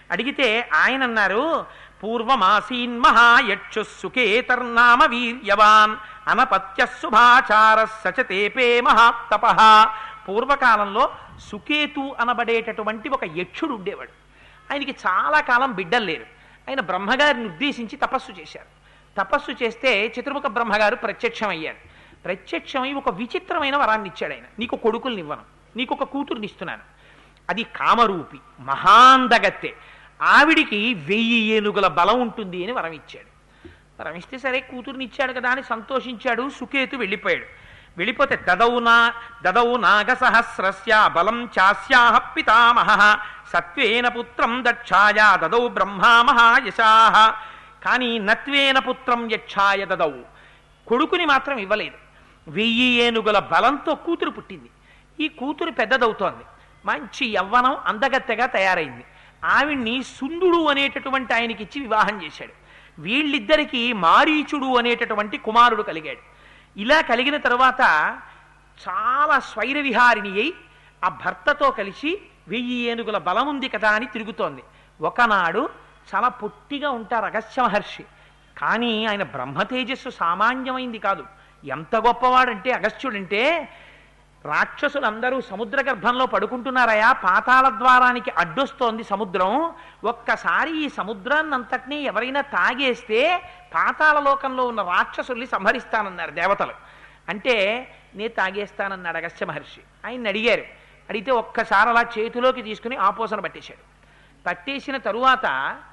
అడిగితే ఆయన అన్నారు పూర్వమాసీన్ మహాయక్షు సుకేతర్నామ వీర్యవాన్ అనపత్య శుభాచార సచతేపే మహాతప పూర్వకాలంలో సుకేతు అనబడేటటువంటి ఒక యక్షుడు ఉండేవాడు ఆయనకి చాలా కాలం బిడ్డలు లేరు ఆయన బ్రహ్మగారిని ఉద్దేశించి తపస్సు చేశారు తపస్సు చేస్తే చతుర్ముఖ బ్రహ్మగారు ప్రత్యక్షమయ్యారు ప్రత్యక్షమై ఒక విచిత్రమైన వరాన్ని ఇచ్చాడు ఆయన నీకు కొడుకుల్ని ఇవ్వను నీకు ఒక కూతుర్ని ఇస్తున్నాను అది కామరూపి మహాందగత్తె ఆవిడికి వెయ్యి ఏనుగుల బలం ఉంటుంది అని వరం ఇచ్చాడు వరం ఇస్తే సరే కూతుర్ని ఇచ్చాడు కదా అని సంతోషించాడు సుకేతు వెళ్ళిపోయాడు వెళ్ళిపోతే దదౌ నా దదౌ నాగసహస్రస్య బలం చాస్యాహ పితామహ సత్వేన పుత్రం దక్షాయ దదౌ బ్రహ్మా మహాయశాహ కానీ నత్వేన పుత్రం యక్షాయ దదౌ కొడుకుని మాత్రం ఇవ్వలేదు వెయ్యి ఏనుగుల బలంతో కూతురు పుట్టింది ఈ కూతురు పెద్దదవుతోంది మంచి యవ్వనం అందగత్తెగా తయారైంది ఆవిడ్ని సుందుడు అనేటటువంటి ఆయనకి ఇచ్చి వివాహం చేశాడు వీళ్ళిద్దరికీ మారీచుడు అనేటటువంటి కుమారుడు కలిగాడు ఇలా కలిగిన తరువాత చాలా స్వైర విహారిణి అయి ఆ భర్తతో కలిసి వెయ్యి ఏనుగుల బలం ఉంది కదా అని తిరుగుతోంది ఒకనాడు చాలా పొట్టిగా ఉంటారు అగస్త్య మహర్షి కానీ ఆయన బ్రహ్మ తేజస్సు సామాన్యమైంది కాదు ఎంత గొప్పవాడంటే అగస్త్యుడంటే రాక్షసులందరూ సముద్ర గర్భంలో పడుకుంటున్నారయా పాతాళ ద్వారానికి అడ్డొస్తోంది సముద్రం ఒక్కసారి ఈ సముద్రాన్నంతటినీ ఎవరైనా తాగేస్తే పాతాళ లోకంలో ఉన్న రాక్షసుల్ని సంహరిస్తానన్నారు దేవతలు అంటే నే తాగేస్తానన్నాడు అగస్త్య మహర్షి ఆయన్ని అడిగారు అడిగితే ఒక్కసారి అలా చేతిలోకి తీసుకుని ఆపోసన పట్టేశాడు పట్టేసిన తరువాత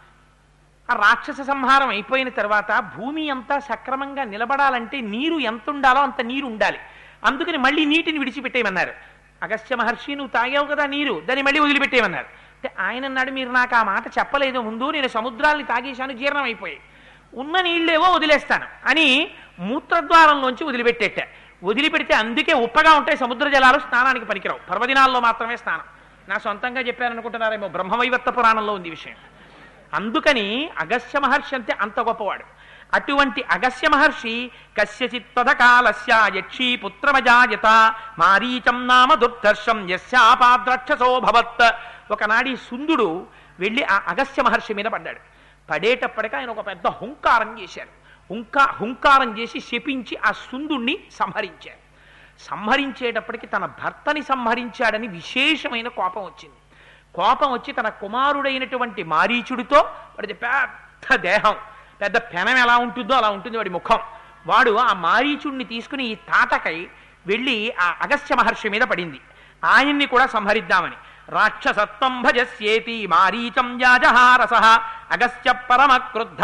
ఆ రాక్షస సంహారం అయిపోయిన తర్వాత భూమి అంతా సక్రమంగా నిలబడాలంటే నీరు ఎంత ఉండాలో అంత నీరు ఉండాలి అందుకని మళ్ళీ నీటిని విడిచిపెట్టేయమన్నారు అగస్త్య మహర్షి నువ్వు తాగావు కదా నీరు దాన్ని మళ్ళీ వదిలిపెట్టేయమన్నారు అంటే ఆయన అన్నాడు మీరు నాకు ఆ మాట చెప్పలేదు ముందు నేను సముద్రాల్ని తాగేశాను జీర్ణం అయిపోయాయి ఉన్న నీళ్ళేవో వదిలేస్తాను అని మూత్రద్వారంలోంచి వదిలిపెట్టేట వదిలిపెడితే అందుకే ఉప్పగా ఉంటాయి సముద్ర జలాలు స్నానానికి పనికిరావు పర్వదినాల్లో మాత్రమే స్నానం నా సొంతంగా చెప్పారనుకుంటున్నారేమో బ్రహ్మవైవత్త పురాణంలో ఉంది ఈ విషయం అందుకని అగస్త్య మహర్షి అంటే అంత గొప్పవాడు అటువంటి అగస్త్య మహర్షి కస్యచిత్ తదకాలస్య యక్షీ పుత్రమజాయత మారీచం నామ దుర్ధర్షం యస్యాపాద్రక్షసో భవత్ ఒకనాడి సుందుడు వెళ్ళి ఆ అగస్త్య మహర్షి మీద పడ్డాడు పడేటప్పటికి ఆయన ఒక పెద్ద హుంకారం చేశారు హుంకా హుంకారం చేసి శపించి ఆ సుందుణ్ణి సంహరించారు సంహరించేటప్పటికి తన భర్తని సంహరించాడని విశేషమైన కోపం వచ్చింది కోపం వచ్చి తన కుమారుడైనటువంటి మారీచుడితో వాడిది పెద్ద దేహం పెద్ద పెనం ఎలా ఉంటుందో అలా ఉంటుంది వాడి ముఖం వాడు ఆ మారీచుడిని తీసుకుని ఈ తాటకై వెళ్ళి ఆ అగస్త్య మహర్షి మీద పడింది ఆయన్ని కూడా సంహరిద్దామని రాక్షసత్వం భజస్యేతి మారీచం యాజహారస అగస్త్య పరమ క్రుద్ధ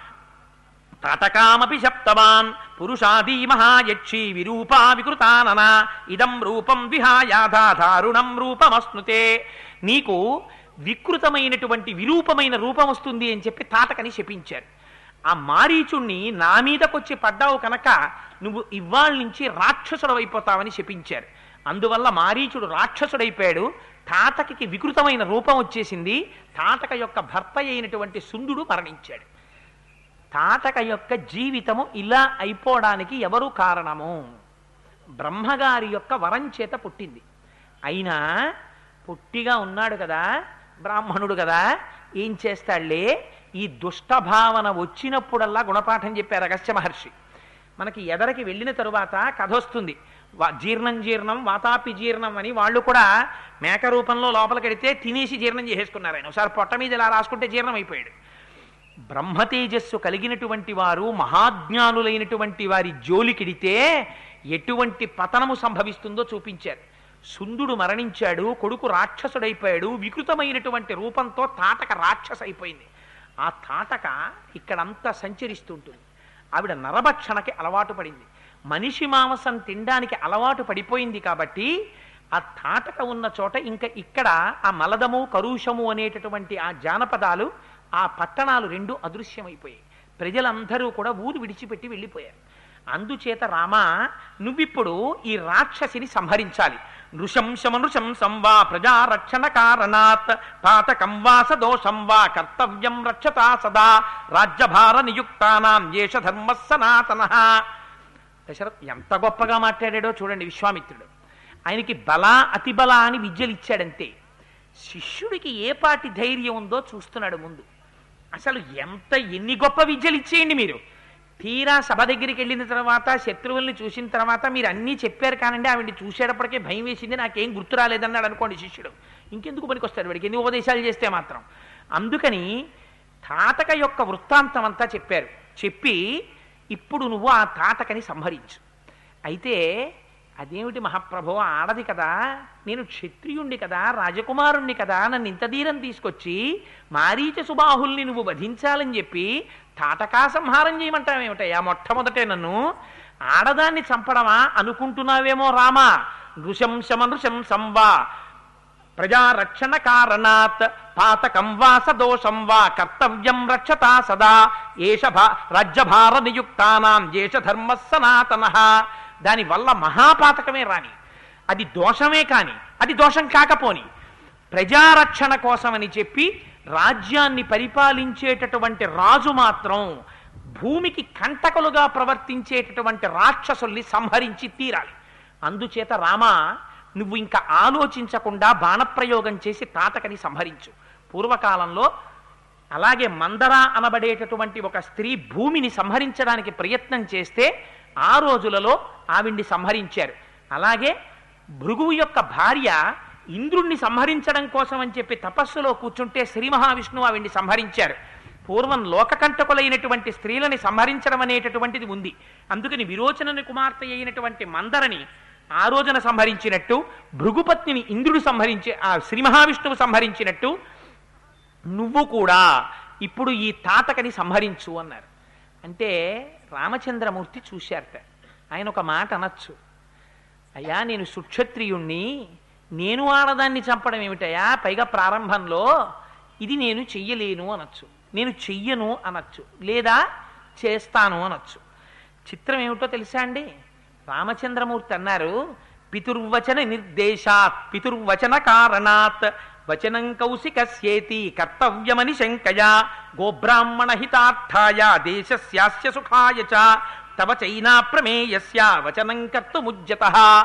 తాటకామపి శప్తవాన్ పురుషాదీ మహాయక్షి విరూపా వికృతానన ఇదం రూపం విహాయాధా దారుణం రూపమస్నుతే నీకు వికృతమైనటువంటి విరూపమైన రూపం వస్తుంది అని చెప్పి తాటకని శపించారు ఆ మారీచుణ్ణి నా మీదకొచ్చి పడ్డావు కనుక నువ్వు ఇవాళ నుంచి రాక్షసుడు అయిపోతావని శపించారు అందువల్ల మారీచుడు రాక్షసుడైపోయాడు తాటకి వికృతమైన రూపం వచ్చేసింది తాటక యొక్క భర్త అయినటువంటి సుందుడు మరణించాడు తాటక యొక్క జీవితము ఇలా అయిపోవడానికి ఎవరు కారణము బ్రహ్మగారి యొక్క వరం చేత పుట్టింది అయినా పుట్టిగా ఉన్నాడు కదా బ్రాహ్మణుడు కదా ఏం చేస్తాడులే ఈ దుష్ట భావన వచ్చినప్పుడల్లా గుణపాఠం చెప్పారు అగస్త్య మహర్షి మనకి ఎదరికి వెళ్ళిన తరువాత కథ వస్తుంది వా- జీర్ణం జీర్ణం వాతాపి జీర్ణం అని వాళ్ళు కూడా మేక రూపంలో లోపలికెడితే తినేసి జీర్ణం చేసేసుకున్నారు ఆయన ఒకసారి పొట్ట మీద ఇలా రాసుకుంటే జీర్ణం అయిపోయాడు బ్రహ్మతేజస్సు కలిగినటువంటి వారు మహాజ్ఞానులైనటువంటి వారి జోలికిడితే ఎటువంటి పతనము సంభవిస్తుందో చూపించారు సుందుడు మరణించాడు కొడుకు రాక్షసుడైపోయాడు వికృతమైనటువంటి రూపంతో తాటక రాక్షస అయిపోయింది ఆ తాటక ఇక్కడంతా సంచరిస్తుంటుంది ఆవిడ నరభక్షణకి అలవాటు పడింది మనిషి మాంసం తినడానికి అలవాటు పడిపోయింది కాబట్టి ఆ తాటక ఉన్న చోట ఇంకా ఇక్కడ ఆ మలదము కరుషము అనేటటువంటి ఆ జానపదాలు ఆ పట్టణాలు రెండు అదృశ్యమైపోయాయి ప్రజలందరూ కూడా ఊరు విడిచిపెట్టి వెళ్ళిపోయారు అందుచేత రామా నువ్విప్పుడు ఈ రాక్షసిని సంహరించాలి నృశంశమ నృశంసం వా ప్రజారక్షణ కారణాత్ పాతకం వా సదోషం వా కర్తవ్యం రక్షతా సదా రాజ్యభార నియుక్తానాం ఏష ధర్మ సనాతన దశరథ్ ఎంత గొప్పగా మాట్లాడాడో చూడండి విశ్వామిత్రుడు ఆయనకి బల అతిబల అని విద్యలు ఇచ్చాడంతే శిష్యుడికి ఏ పాటి ధైర్యం ఉందో చూస్తున్నాడు ముందు అసలు ఎంత ఎన్ని గొప్ప విద్యలు ఇచ్చేయండి మీరు తీరా సభ దగ్గరికి వెళ్ళిన తర్వాత శత్రువుల్ని చూసిన తర్వాత మీరు అన్నీ చెప్పారు కానండి ఆవిడ చూసేటప్పటికే భయం వేసింది నాకేం గుర్తు రాలేదన్నాడు అనుకోండి శిష్యుడు ఇంకెందుకు పనికొస్తాడు వాడికి ఎన్ని ఉపదేశాలు చేస్తే మాత్రం అందుకని తాటక యొక్క వృత్తాంతం అంతా చెప్పారు చెప్పి ఇప్పుడు నువ్వు ఆ తాటకని సంహరించు అయితే అదేమిటి మహాప్రభు ఆడది కదా నేను క్షత్రియుణ్ణి కదా రాజకుమారుణ్ణి కదా నన్ను ఇంత దూరం తీసుకొచ్చి మారీచ సుబాహుల్ని నువ్వు వధించాలని చెప్పి తాటకా సంహారం చేయమంటావేమిటయ్యా మొట్టమొదటే నన్ను ఆడదాన్ని చంపడమా అనుకుంటున్నావేమో రామా నృశంశమ నృశంసం వా ప్రజారక్షణ కారణాత్ పాతకం వా సదోషం వా కర్తవ్యం రక్షతా సదా ఏష భా రాజ్యభార నియుక్తానాం ఏష ధర్మ సనాతన దాని వల్ల మహాపాతకమే రాని అది దోషమే కాని అది దోషం కాకపోని ప్రజారక్షణ కోసమని చెప్పి రాజ్యాన్ని పరిపాలించేటటువంటి రాజు మాత్రం భూమికి కంటకులుగా ప్రవర్తించేటటువంటి రాక్షసుల్ని సంహరించి తీరాలి అందుచేత రామ నువ్వు ఇంకా ఆలోచించకుండా బాణప్రయోగం చేసి తాతకని సంహరించు పూర్వకాలంలో అలాగే మందర అనబడేటటువంటి ఒక స్త్రీ భూమిని సంహరించడానికి ప్రయత్నం చేస్తే ఆ రోజులలో ఆవిడ్ని సంహరించారు అలాగే భృగువు యొక్క భార్య ఇంద్రుణ్ణి సంహరించడం కోసం అని చెప్పి తపస్సులో కూర్చుంటే శ్రీ మహావిష్ణువు ఆవిడ్ని సంహరించారు పూర్వం లోకకంటకులైనటువంటి స్త్రీలని సంహరించడం అనేటటువంటిది ఉంది అందుకని విరోచనని కుమార్తె అయినటువంటి మందరని ఆ రోజున సంహరించినట్టు భృగుపత్నిని ఇంద్రుడు సంహరించే ఆ శ్రీ మహావిష్ణువు సంహరించినట్టు నువ్వు కూడా ఇప్పుడు ఈ తాతకని సంహరించు అన్నారు అంటే రామచంద్రమూర్తి చూశారట ఆయన ఒక మాట అనొచ్చు అయ్యా నేను సుక్షత్రియుణ్ణి నేను ఆడదాన్ని చంపడం ఏమిటయా పైగా ప్రారంభంలో ఇది నేను చెయ్యలేను అనొచ్చు నేను చెయ్యను అనొచ్చు లేదా చేస్తాను అనొచ్చు చిత్రం ఏమిటో తెలుసా అండి రామచంద్రమూర్తి అన్నారు పితుర్వచన నిర్దేశాత్ పితుర్వచన కారణాత్ వచనం కౌశికస్యేతి కర్తవ్యమని శంకయా గోబ్రాహ్మణ హితార్థాయ దేశస్యాస్య సుఖాయ చ తవ చైనా ప్రమేయస్య వచనం కర్తుముజ్యత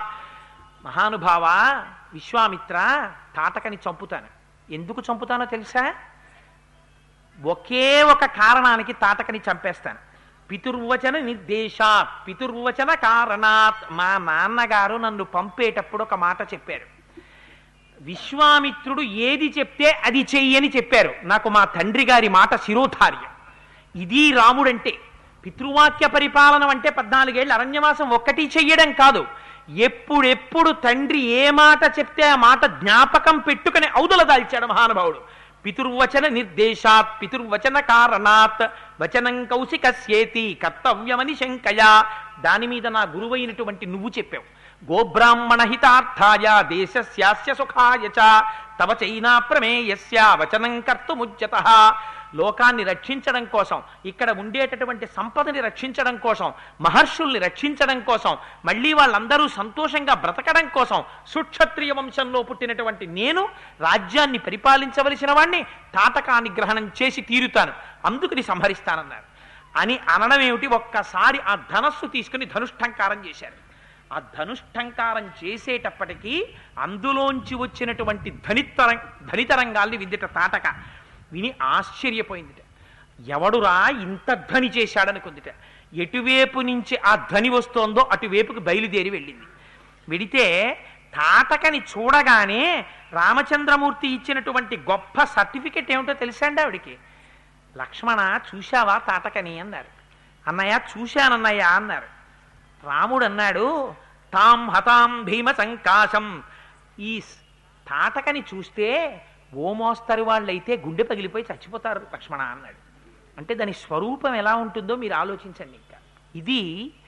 మహానుభావ విశ్వామిత్ర తాటకని చంపుతాను ఎందుకు చంపుతానో తెలుసా ఒకే ఒక కారణానికి తాటకని చంపేస్తాను పితుర్వచన నిర్దేశాత్ పితుర్వచన కారణాత్ మా నాన్నగారు నన్ను పంపేటప్పుడు ఒక మాట చెప్పారు విశ్వామిత్రుడు ఏది చెప్తే అది చెయ్యని చెప్పారు నాకు మా తండ్రి గారి మాట శిరోధార్యం ఇది రాముడంటే పితృవాక్య పరిపాలన అంటే పద్నాలుగేళ్ళు అరణ్యవాసం ఒక్కటి చెయ్యడం కాదు ఎప్పుడెప్పుడు తండ్రి ఏ మాట చెప్తే ఆ మాట జ్ఞాపకం పెట్టుకుని ఔదల దాల్చాడు మహానుభావుడు పితుర్వచన నిర్దేశాత్ పితుర్వచన కారణాత్ వచనం కౌశికస్యేతి కర్తవ్యమని శంకయా దాని మీద నా గురువైనటువంటి నువ్వు చెప్పావు గోబ్రాహ్మణ హితార్థాయ దేశస్యాస్య సుఖాయ చ తవ చైనా ప్రమేయస్య వచనం కర్తుముజ్యత లోకాన్ని రక్షించడం కోసం ఇక్కడ ఉండేటటువంటి సంపదని రక్షించడం కోసం మహర్షుల్ని రక్షించడం కోసం మళ్ళీ వాళ్ళందరూ సంతోషంగా బ్రతకడం కోసం సుక్షత్రియ వంశంలో పుట్టినటువంటి నేను రాజ్యాన్ని పరిపాలించవలసిన వాణ్ణి తాటకాన్ని గ్రహణం చేసి తీరుతాను అందుకుని సంహరిస్తానన్నారు అని అనడం ఏమిటి ఒక్కసారి ఆ ధనస్సు తీసుకుని ధనుష్టంకారం చేశారు ఆ ధనుష్టంకారం చేసేటప్పటికీ అందులోంచి వచ్చినటువంటి ధనితరం ధనితరంగాల్ని విద్యట తాటక విని ఆశ్చర్యపోయిందిట ఎవడురా ఇంత ధ్వని చేశాడనుకుందిట ఎటువైపు నుంచి ఆ ధ్వని వస్తోందో అటువైపుకి బయలుదేరి వెళ్ళింది వెడితే తాటకని చూడగానే రామచంద్రమూర్తి ఇచ్చినటువంటి గొప్ప సర్టిఫికెట్ ఏమిటో తెలుసా అండి ఆవిడికి లక్ష్మణ చూశావా తాటకని అన్నారు అన్నయ్య చూశానన్నయ్య అన్నారు రాముడు అన్నాడు తాం హతాం భీమ సంకాశం ఈ తాటకని చూస్తే ఓ మోస్తరు వాళ్ళైతే గుండె పగిలిపోయి చచ్చిపోతారు లక్ష్మణ అన్నాడు అంటే దాని స్వరూపం ఎలా ఉంటుందో మీరు ఆలోచించండి ఇంకా ఇది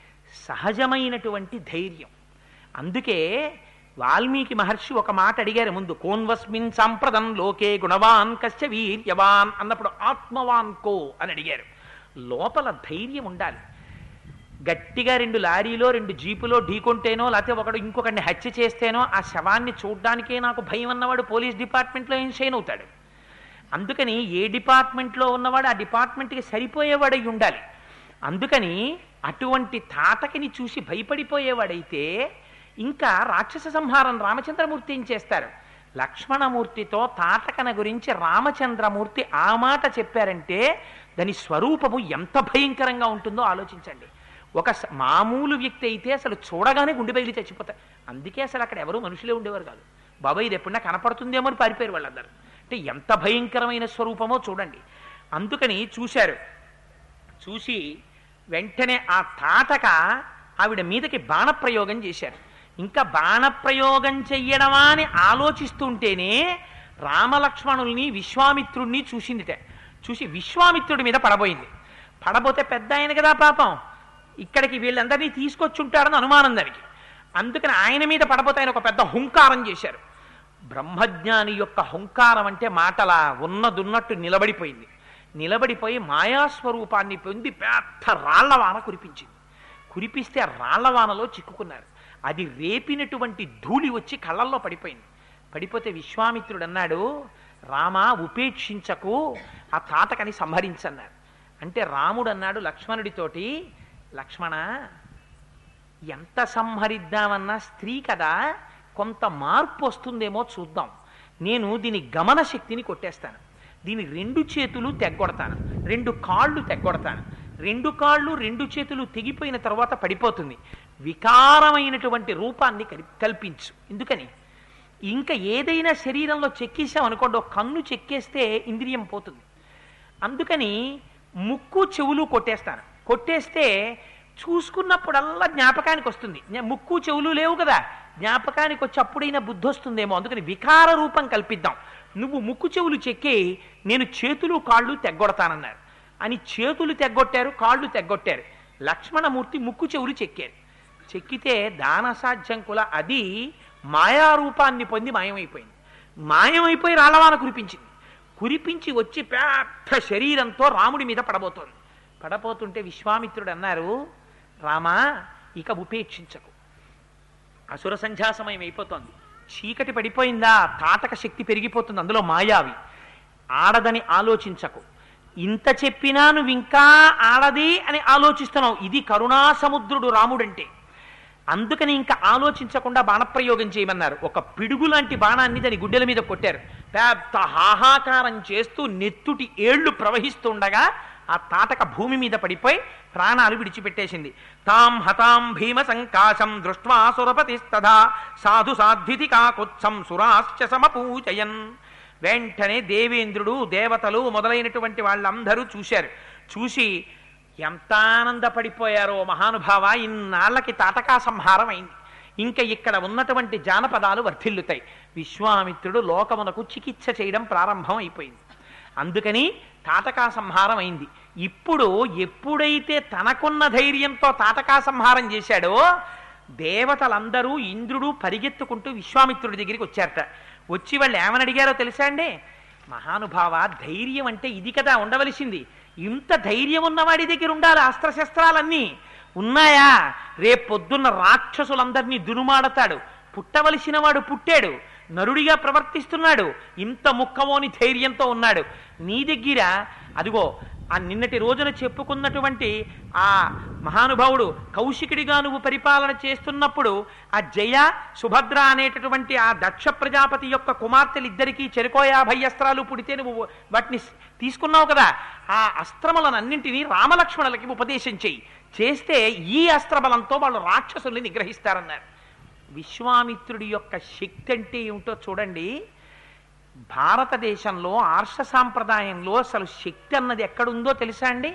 సహజమైనటువంటి ధైర్యం అందుకే వాల్మీకి మహర్షి ఒక మాట అడిగారు ముందు కోన్వస్మిన్ సాంప్రదం లోకే గుణవాన్ కశ్చ వీర్యవాన్ అన్నప్పుడు ఆత్మవాన్ కో అని అడిగారు లోపల ధైర్యం ఉండాలి గట్టిగా రెండు లారీలో రెండు జీపులో ఢీకొంటేనో లేకపోతే ఒకడు ఇంకొకరిని హత్య చేస్తేనో ఆ శవాన్ని చూడ్డానికే నాకు భయం అన్నవాడు పోలీస్ డిపార్ట్మెంట్లో ఏం షైన్ అవుతాడు అందుకని ఏ డిపార్ట్మెంట్లో ఉన్నవాడు ఆ డిపార్ట్మెంట్కి సరిపోయేవాడై ఉండాలి అందుకని అటువంటి తాతకిని చూసి భయపడిపోయేవాడైతే ఇంకా రాక్షస సంహారం రామచంద్రమూర్తి ఏం చేస్తారు లక్ష్మణమూర్తితో తాటకన గురించి రామచంద్రమూర్తి ఆ మాట చెప్పారంటే దాని స్వరూపము ఎంత భయంకరంగా ఉంటుందో ఆలోచించండి ఒక స- మామూలు వ్యక్తి అయితే అసలు చూడగానే గుండె బయలు చచ్చిపోతాయి అందుకే అసలు అక్కడ ఎవరు మనుషులే ఉండేవారు కాదు బాబాయ్ ఇది ఎప్పుడన్నా కనపడుతుందేమో అని పారిపోయారు వాళ్ళందరూ అంటే ఎంత భయంకరమైన స్వరూపమో చూడండి అందుకని చూశారు చూసి వెంటనే ఆ తాటక ఆవిడ మీదకి బాణప్రయోగం చేశారు ఇంకా బాణప్రయోగం చెయ్యడమా అని ఆలోచిస్తుంటేనే రామలక్ష్మణుల్ని విశ్వామిత్రుడిని చూసిందిట చూసి విశ్వామిత్రుడి మీద పడబోయింది పడబోతే పెద్ద ఆయన కదా పాపం ఇక్కడికి వీళ్ళందరినీ తీసుకొచ్చి ఉంటారని అనుమానం దానికి అందుకని ఆయన మీద పడబోతే ఆయన ఒక పెద్ద హుంకారం చేశారు బ్రహ్మజ్ఞాని యొక్క హుంకారం అంటే మాటలా ఉన్నదున్నట్టు నిలబడిపోయింది నిలబడిపోయి మాయాస్వరూపాన్ని పొంది పెద్ద రాళ్లవాన కురిపించింది కురిపిస్తే ఆ రాళ్లవానలో చిక్కుకున్నారు అది రేపినటువంటి ధూళి వచ్చి కళ్ళల్లో పడిపోయింది పడిపోతే విశ్వామిత్రుడు అన్నాడు రామ ఉపేక్షించకు ఆ తాటకని సంహరించన్నారు అంటే రాముడు అన్నాడు లక్ష్మణుడితోటి లక్ష్మణ ఎంత సంహరిద్దామన్నా స్త్రీ కదా కొంత మార్పు వస్తుందేమో చూద్దాం నేను దీని గమన శక్తిని కొట్టేస్తాను దీని రెండు చేతులు తెగ్గొడతాను రెండు కాళ్ళు తెగ్గొడతాను రెండు కాళ్ళు రెండు చేతులు తెగిపోయిన తర్వాత పడిపోతుంది వికారమైనటువంటి రూపాన్ని కలి- కల్పించు ఎందుకని ఇంకా ఏదైనా శరీరంలో చెక్కేసాం అనుకోండి ఒక కన్ను చెక్కేస్తే ఇంద్రియం పోతుంది అందుకని ముక్కు చెవులు కొట్టేస్తాను కొట్టేస్తే చూసుకున్నప్పుడల్లా జ్ఞాపకానికి వస్తుంది జ్ఞా- ముక్కు చెవులు లేవు కదా జ్ఞాపకానికి వచ్చి అప్పుడైనా బుద్ధి వస్తుందేమో అందుకని వికార రూపం కల్పిద్దాం నువ్వు ముక్కు చెవులు చెక్కి నేను చేతులు కాళ్ళు తెగ్గొడతానన్నారు అని చేతులు తెగ్గొట్టారు కాళ్ళు తెగ్గొట్టారు లక్ష్మణమూర్తి ముక్కు చెవులు చెక్కారు చెక్కితే దానసాధ్యం కుల అది మాయారూపాన్ని పొంది మాయమైపోయింది మాయమైపోయి రాళ్ళవాన కురిపించింది కురిపించి వచ్చి పెద్ద శరీరంతో రాముడి మీద పడబోతోంది పడబోతుంటే విశ్వామిత్రుడు అన్నారు రామా ఇక ఉపేక్షించకు అసుర సంధ్యా సమయం అయిపోతోంది చీకటి పడిపోయిందా తాటక శక్తి పెరిగిపోతుంది అందులో మాయావి ఆడదని ఆలోచించకు ఇంత చెప్పినా నువ్వు ఇంకా ఆడది అని ఆలోచిస్తున్నావు ఇది కరుణా సముద్రుడు రాముడంటే అందుకని ఇంకా ఆలోచించకుండా బాణప్రయోగం చేయమన్నారు ఒక పిడుగు లాంటి బాణాన్ని దాని గుడ్డెల మీద కొట్టారు పెద్ద హాహాకారం చేస్తూ నెత్తుటి ఏళ్లు ప్రవహిస్తుండగా ఆ తాటక భూమి మీద పడిపోయి ప్రాణాలు విడిచిపెట్టేసింది తాం హతాం భీమ సంకాశం దృష్ట్వా సురపతిస్తథా సాధు సాధ్వితి కాకుత్సం సురాశ్చ సమపూజయన్ వెంటనే దేవేంద్రుడు దేవతలు మొదలైనటువంటి వాళ్ళందరూ చూశారు చూసి ఎంత ఆనందపడిపోయారో మహానుభావ ఇన్నాళ్ళకి తాటకా సంహారం అయింది ఇంకా ఇక్కడ ఉన్నటువంటి జానపదాలు వర్ధిల్లుతాయి విశ్వామిత్రుడు లోకమునకు చికిత్స చేయడం ప్రారంభం అయిపోయింది అందుకని తాటకా సంహారం అయింది ఇప్పుడు ఎప్పుడైతే తనకున్న ధైర్యంతో తాటకా సంహారం చేశాడో దేవతలందరూ ఇంద్రుడు పరిగెత్తుకుంటూ విశ్వామిత్రుడి దగ్గరికి వచ్చారట వచ్చి వాళ్ళు ఏమని అడిగారో తెలుసా అండి మహానుభావ ధైర్యం అంటే ఇది కదా ఉండవలసింది ఇంత ధైర్యం ఉన్నవాడి దగ్గర ఉండాలి అస్త్రశస్త్రాలన్నీ ఉన్నాయా రేపొద్దున్న రాక్షసులందరినీ దునుమాడతాడు పుట్టవలసిన వాడు పుట్టాడు నరుడిగా ప్రవర్తిస్తున్నాడు ఇంత ముక్కవోని ధైర్యంతో ఉన్నాడు నీ దగ్గర అదిగో ఆ నిన్నటి రోజున చెప్పుకున్నటువంటి ఆ మహానుభావుడు కౌశికుడిగా నువ్వు పరిపాలన చేస్తున్నప్పుడు ఆ జయ సుభద్ర అనేటటువంటి ఆ దక్ష ప్రజాపతి యొక్క కుమార్తెలిద్దరికీ చెరుకో యాభై అస్త్రాలు పుడితే నువ్వు వాటిని తీసుకున్నావు కదా ఆ అస్త్రములనన్నింటినీ రామలక్ష్మణులకి ఉపదేశం చెయ్యి చేస్తే ఈ అస్త్రబలంతో వాళ్ళు రాక్షసుల్ని నిగ్రహిస్తారన్నారు విశ్వామిత్రుడి యొక్క శక్తి అంటే ఏమిటో చూడండి భారతదేశంలో ఆర్ష సాంప్రదాయంలో అసలు శక్తి అన్నది ఎక్కడుందో తెలుసా అండి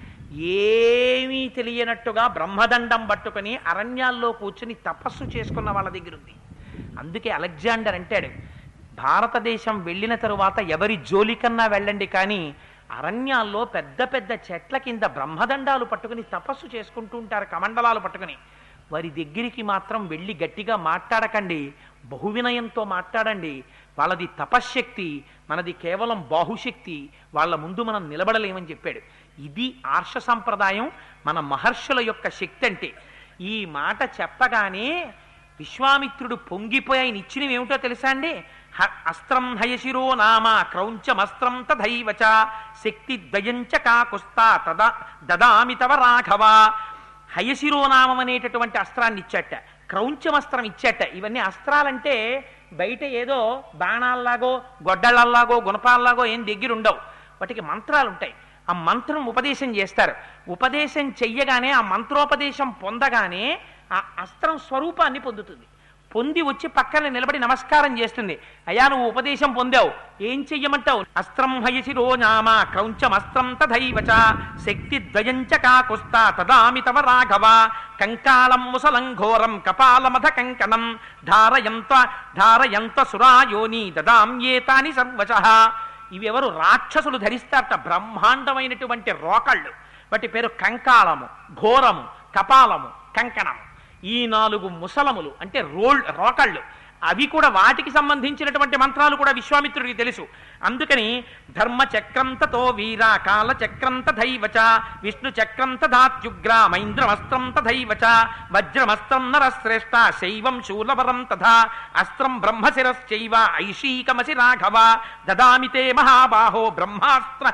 ఏమీ తెలియనట్టుగా బ్రహ్మదండం పట్టుకొని అరణ్యాల్లో కూర్చుని తపస్సు చేసుకున్న వాళ్ళ దగ్గర ఉంది అందుకే అలెగ్జాండర్ అంటాడు భారతదేశం వెళ్ళిన తరువాత ఎవరి జోలికన్నా వెళ్ళండి కానీ అరణ్యాల్లో పెద్ద పెద్ద చెట్ల కింద బ్రహ్మదండాలు పట్టుకుని తపస్సు చేసుకుంటూ ఉంటారు కమండలాలు పట్టుకుని వారి దగ్గరికి మాత్రం వెళ్ళి గట్టిగా మాట్లాడకండి బహువినయంతో మాట్లాడండి వాళ్ళది తపశ్శక్తి మనది కేవలం బాహుశక్తి వాళ్ళ ముందు మనం నిలబడలేమని చెప్పాడు ఇది ఆర్ష సంప్రదాయం మన మహర్షుల యొక్క శక్తి అంటే ఈ మాట చెప్పగానే విశ్వామిత్రుడు పొంగిపోయి ఆయన ఇచ్చినవి ఏమిటో తెలుసా అండి హ- అస్త్రం హయశిరో నామ క్రౌంచమస్త్రం తథైవచ శక్తి ద్వయంచ కాకుస్తా తదా దదామి తవ రాఘవ హయశిరోనామం అనేటటువంటి అస్త్రాన్ని ఇచ్చట క్రౌంచమస్త్రం ఇచ్చట ఇవన్నీ అస్త్రాలంటే బయట ఏదో బాణాల్లాగో గొడ్డళ్ళల్లాగో గుణపాల్లాగో ఏం దగ్గర ఉండవు వాటికి మంత్రాలు ఉంటాయి ఆ మంత్రం ఉపదేశం చేస్తారు ఉపదేశం చెయ్యగానే ఆ మంత్రోపదేశం పొందగానే ఆ అస్త్రం స్వరూపాన్ని పొందుతుంది పొంది వచ్చి పక్కన నిలబడి నమస్కారం చేస్తుంది అయ్యా నువ్వు ఉపదేశం పొందావు ఏం చెయ్యమంటావు అస్త్రం హయశిరో నామ క్రౌంచమస్త్రం తథైవచ శక్తి ద్వయంచ కాకుస్తా తదామి తవ రాఘవ కంకాళం ముసలం ఘోరం కపాలమధ కంకణం ధారయంత ధారయంత సురాయోని దదామ్యేతాని సర్వశ ఇవెవరు రాక్షసులు ధరిస్తారట బ్రహ్మాండమైనటువంటి రోకళ్ళు వాటి పేరు కంకాళము ఘోరము కపాలము కంకణము ఈ నాలుగు ముసలములు అంటే రోల్ రోకళ్ళు అవి కూడా వాటికి సంబంధించినటువంటి మంత్రాలు కూడా విశ్వామిత్రుడికి తెలుసు అందుకని ధర్మ చక్రం తతో వీర కాల చక్రం తథైవచ విష్ణు చక్రం తథాత్యుగ్ర మైంద్రమస్త్రం తథైవచ వజ్రమస్త్రం నరశ్రేష్ట శైవం శూలవరం తథా అస్త్రం బ్రహ్మశిరశ్చైవ ఐషీకమసి రాఘవ దదామి తే మహాబాహో బ్రహ్మాస్త్ర